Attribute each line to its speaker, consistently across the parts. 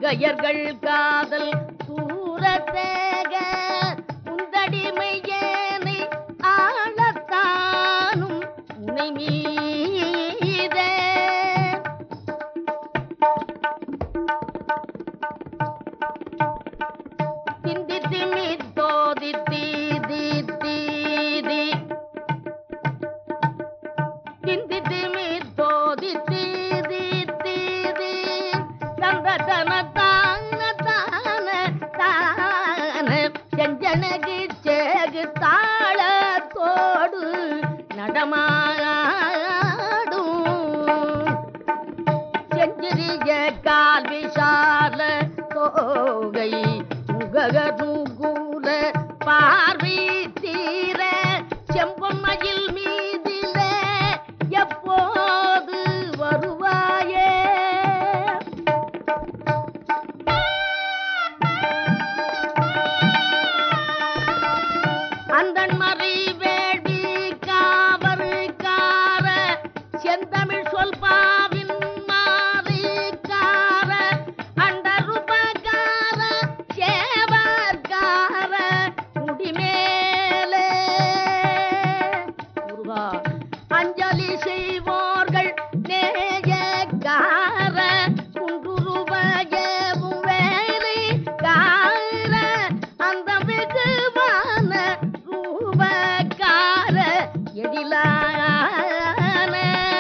Speaker 1: மங்கையர்கள் காதல் சூரத்தேக உந்தடிமை ஏனை ஆளத்தானும் உனை மீதே திந்தித்தி மித்தோதி தீதி தீதி திந்தித்தி மித்தோதி தீதி தீதி தந்த தன தான தான தான செஞ்சனகு சேகு தாளத்தோடு நடமாடும் செஞ்சிரிய கால் விஷால தோகை முகக நூகூல பார்வை தீர செம்பொன்மையில் மீதில எப்போது வருவாயே அந்தன் மறை வேள்வி காவரு கார செந்தமிழ் சொல் பாவின் மாறி கார அண்டருபகார சேவற்கார முடிமேலே முருகா அஞ்சலி செய்வோர்கள் நேயக்கார குன்றுருவயவும் வேலை கார அந்த வெகுவான ரூபக்கார எழிலான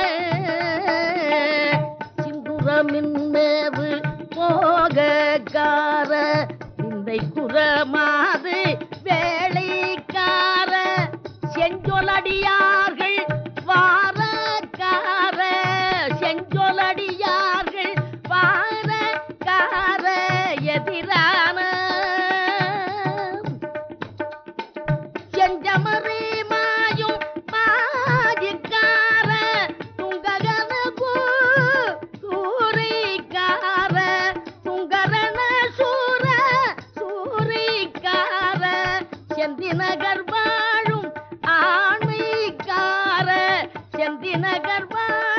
Speaker 1: சிந்துரமின்னேவு போகக்கார இந்த குரமாது வேலைக்கார செஞ்சொலடியார்கள் வாரக்கார செஞ்சொலடியார்கள் வாரக்கார எதிரான செஞ்சமறி மாயும் மாஜிக்கார துங்ககன சூரிக்கார துங்கரன சூர சூரிக்கார செந்தி நகர் வாழும் ஆண்மைக்கார செந்தி நகர் வாழும்